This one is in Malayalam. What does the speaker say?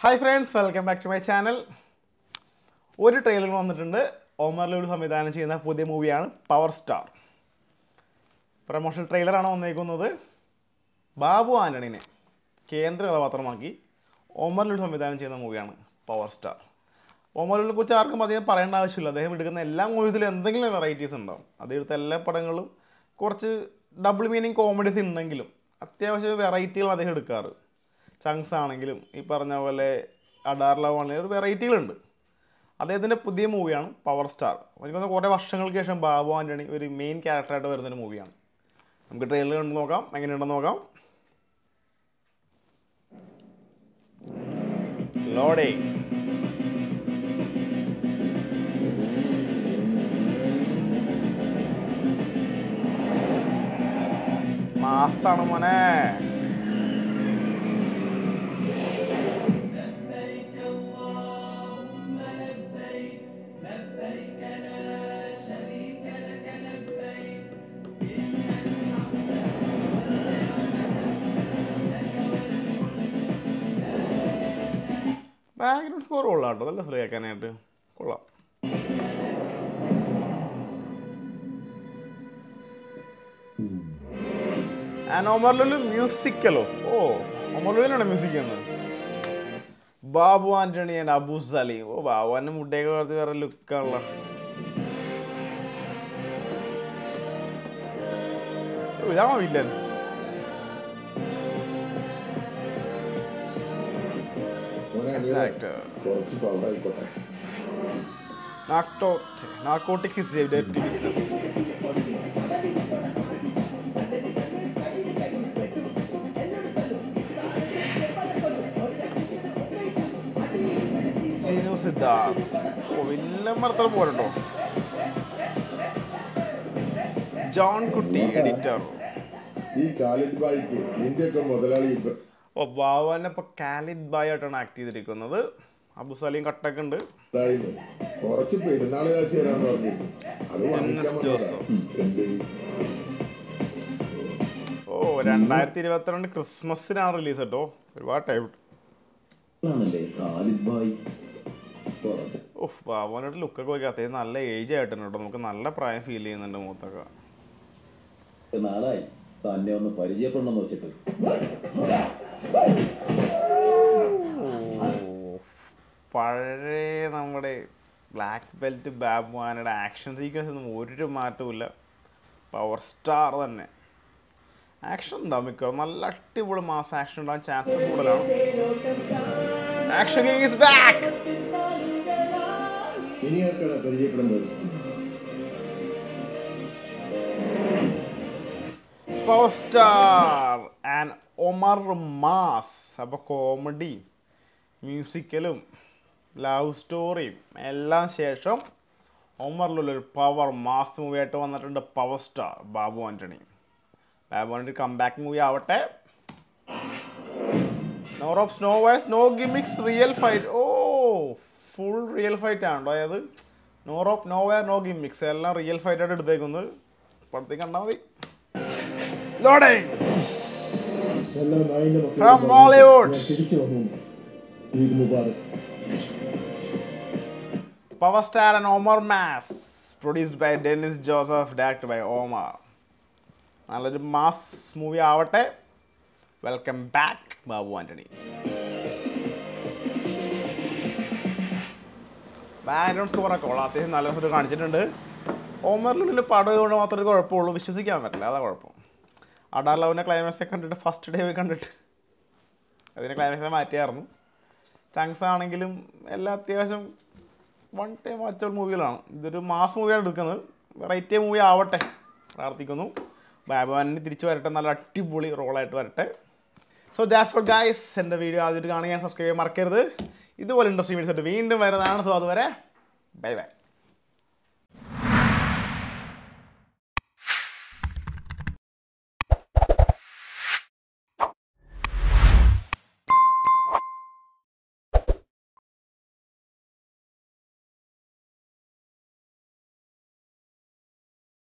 Hi friends welcome back to my channel ഒരു ട്രെയിലർ വന്നിട്ടുണ്ട് ഓമർ ലൂഡ് സംവിധാനം ചെയ്യുന്ന പുതിയ മൂവിയാണ് പവർ സ്റ്റാർ പ്രമോഷൻ ട്രെയിലറാണ് വന്നേക്കുന്നത് ബാബു ആൻ്റണിനെ കേന്ദ്ര കഥാപാത്രമാക്കി ഓമർ ലൂഡ് സംവിധാനം ചെയ്യുന്ന മൂവിയാണ് പവർ സ്റ്റാർ ഓമർ ലൂഡിനെ കുറിച്ച് ആർക്കും അധികം പറയേണ്ട ആവശ്യമില്ല അദ്ദേഹം എടുക്കുന്ന എല്ലാ മൂവീസിലും എന്തെങ്കിലും വെറൈറ്റീസ് ഉണ്ടാവും അദ്ദേഹം എടുത്ത എല്ലാ പടങ്ങളും കുറച്ച് ഡബിൾ മീനിങ് കോമഡീസ് ഉണ്ടെങ്കിലും അത്യാവശ്യം വെറൈറ്റികൾ അദ്ദേഹം എടുക്കാറ് ചങ്സ് ആണെങ്കിലും ഈ പറഞ്ഞ പോലെ അഡാർ ലവ് ആണെങ്കിലും ഒരു വെറൈറ്റികളുണ്ട് അദ്ദേഹത്തിൻ്റെ പുതിയ മൂവിയാണ് പവർ സ്റ്റാർ എനിക്ക് തോന്നുന്നു കുറേ വർഷങ്ങൾക്ക് ശേഷം ബാബു ആൻ്റണി ഒരു മെയിൻ ക്യാരക്ടറായിട്ട് വരുന്നൊരു മൂവിയാണ് നമുക്ക് ട്രെയിലർ കണ്ട് നോക്കാം എങ്ങനെയുണ്ടെന്ന് നോക്കാം ലോഡേ മാസാണ് മോനെ ബാക്ക്ഗ്രൗണ്ട് സ്കോർ കൊള്ളാം കേട്ടോ നല്ല സ്ഥലം കേൾക്കാനായിട്ട് കൊള്ളാം ആൻഡ് ഒമർലുലു മ്യൂസിക്കലോ ഓ ഒമർലുലിനാണ് മ്യൂസിക് എന്ന് ബാബു ആന്റണി ആൻഡ് അബു സലീം ഓ ബാബു ആൻ്റെ മുട്ടയൊക്കെ വളർത്തി വേറെ ലുക്കാണല്ലോ ഓ, ഇതാണോ വില്ലൻ ആക്ടർ കുറച്ച് പവറായിക്കോട്ടെ narco narcotic is a dirty business Sinu Siddharth ഓ വില്ലൻ മരത്തറ പോരട്ടോ ജോൺ കുട്ടി എഡിറ്റർ ഈ കാലിദ് ബായിക്ക് നിന്റെയൊക്കെ മുതലാളി ഇപ്പൊ ഓ ബാബുവിനെ ഇപ്പോൾ കാലിദ് ബായ് ആയിട്ടാണ് ആക്ട് ചെയ്തിരിക്കുന്നത് അബു സലീം കട്ടൊക്കെ ഉണ്ട് ഇതായിരുന്നു. കുറച്ച് പെരുന്നാള് കാശ് തരാന്ന് പറഞ്ഞിരുന്നു അത് വാങ്ങിക്കാൻ ടെന്നസ് വന്നതാ. ജോസഫ്. എന്ത് ഓ രണ്ടായിരത്തി ഇരുപത്തിരണ്ട് ക്രിസ്മസിനാണ് റിലീസ് കേട്ടോ ഒരുപാട് ടൈം ആണല്ലേ ഖാലിദ് ഭായ് കുറച്ച് ഓഹ് ബാബുവിനോട് ലുക്കൊക്കെ വയ്ക്കുക അത്യാവശ്യം നല്ല ഏജ് ആയിട്ടുണ്ട് കേട്ടോ നമുക്ക് നല്ല പ്രായം ഫീൽ ചെയ്യുന്നുണ്ട് മുഖത്തൊക്കെ നാളായി തന്നെ ഒന്ന് പരിചയപ്പെടണമെന്ന് വെച്ചിട്ട് ഓ, പഴയ നമ്മുടെ ബ്ലാക്ക് ബെൽറ്റ് ബാബുവാനയുടെ ആക്ഷൻ സീക്വൻസ് ഒന്നും ഒരു മാറ്റവും പവർ സ്റ്റാർ തന്നെ ആക്ഷൻ ഉണ്ടാവും മിക്കവാറും നല്ല അടിപൊളി മാസം ആക്ഷൻ ഉണ്ടാവാൻ ചാൻസ് കൂടുതലാണ് ആക്ഷൻ കിങ് ഇസ് ബാക്ക് ഇനി ആർക്കാണ് പരിചയപ്പെടുന്നത് power star and Omar mass അപ്പോൾ കോമഡി മ്യൂസിക്കലും ലവ് സ്റ്റോറിയും എല്ലാം ശേഷം ഒമറിലുള്ളൊരു പവർ മാസ് മൂവി ആയിട്ട് വന്നിട്ടുണ്ട് power star Babu Antony Babu Antony comeback movie ആവട്ടെ nor of snow wise no gimmicks real fight ഓ ഫുൾ റിയൽ ഫൈറ്റ് ആണോ അതായത് nor of no wire no gimmicks എല്ലാം റിയൽ ഫൈറ്റ് ആയിട്ട് എടുത്തേക്കുന്നത് പടത്തേക്ക് കണ്ടാൽ മതി ലോഡിങ് എല്ലാ നായിന്റെ മക്കളും From Bollywood. ഞാൻ തിരിച്ചു വന്നു Eid Mubarak Power Star and Omar Mass produced by Dennis Joseph directed by Omar നല്ലൊരു മാസ് മൂവി ആവട്ടെ welcome back Babu Antony background സ്കോറൊക്കെ ഉള്ള അത്യാവശ്യം നല്ല സ്ഥലത്ത് കാണിച്ചിട്ടുണ്ട് ഓമറിലുള്ളിൽ പടം കൊണ്ട് മാത്രമേ ഒരു കുഴപ്പമുള്ളൂ വിശ്വസിക്കാൻ പറ്റില്ല അതാ കുഴപ്പം അഡാർ ലവിൻ്റെ ക്ലൈമാക്സ് ഒക്കെ കണ്ടിട്ട് ഫസ്റ്റ് ഡേ പോയി കണ്ടിട്ട് അതിൻ്റെ ക്ലൈമാക്സ് മാറ്റിയായിരുന്നു ചങ്സ് ആണെങ്കിലും എല്ലാം അത്യാവശ്യം വൺ ടൈം വാച്ചബിൾ മൂവികളാണ് ഇതൊരു മാസ് മൂവിയാണ് എടുക്കുന്നത് വെറൈറ്റി മൂവി ആവട്ടെ പ്രാർത്ഥിക്കുന്നു ബാബുവാനിന് തിരിച്ചു വരട്ടെ നല്ല അടിപൊളി റോളായിട്ട് വരട്ടെ സോ ദാറ്റ്സ് ഫോർ ഗൈസ് എൻ്റെ വീഡിയോ ആദ്യമായിട്ട് കാണുക സബ്സ്ക്രൈബ് ചെയ്യാൻ മറക്കരുത് ഇതുപോലെ ഇൻട്രസ്റ്റിംഗ് വീഡിയോസ് ആയിട്ട് വീണ്ടും വരുന്നതാണ് സോ അതുവരെ ബൈ ബൈ